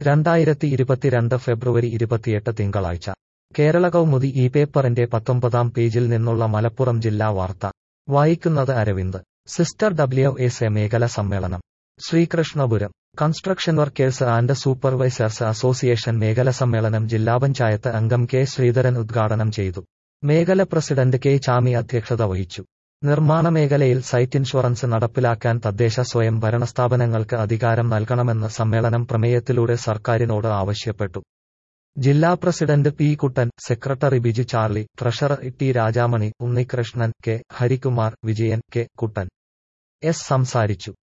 രണ്ടായിരത്തി ഇരുപത്തിരണ്ട് ഫെബ്രുവരി ഇരുപത്തിയെട്ട് തിങ്കളാഴ്ച കേരള കൗമുദി ഈ പേപ്പറിന്റെ പത്തൊമ്പതാം പേജിൽ നിന്നുള്ള മലപ്പുറം ജില്ലാ വാർത്ത വായിക്കുന്നത് Aravind sister W S A മേഖല സമ്മേളനം Sreekrishnapuram construction workers and supervisors association മേഖല സമ്മേളനം ജില്ലാ പഞ്ചായത്ത് അംഗം കെ ശ്രീധരൻ ഉദ്ഘാടനം ചെയ്തു മേഖല പ്രസിഡന്റ് കെ ചാമി അധ്യക്ഷത വഹിച്ചു നിർമ്മാണ മേഖലയിൽ സൈറ്റ് ഇൻഷുറൻസ് നടപ്പിലാക്കാൻ തദ്ദേശ സ്വയം ഭരണ സ്ഥാപനങ്ങൾക്ക് അധികാരം നൽകണമെന്ന് സമ്മേളനം പ്രമേയത്തിലൂടെ സർക്കാരിനോട് ആവശ്യപ്പെട്ടു ജില്ലാ president P Kuttan secretary Biju Charlie treasurer T Rajamani Unnikrishnan K Harikumar Vijayan K Kuttan S സംസാരിച്ചു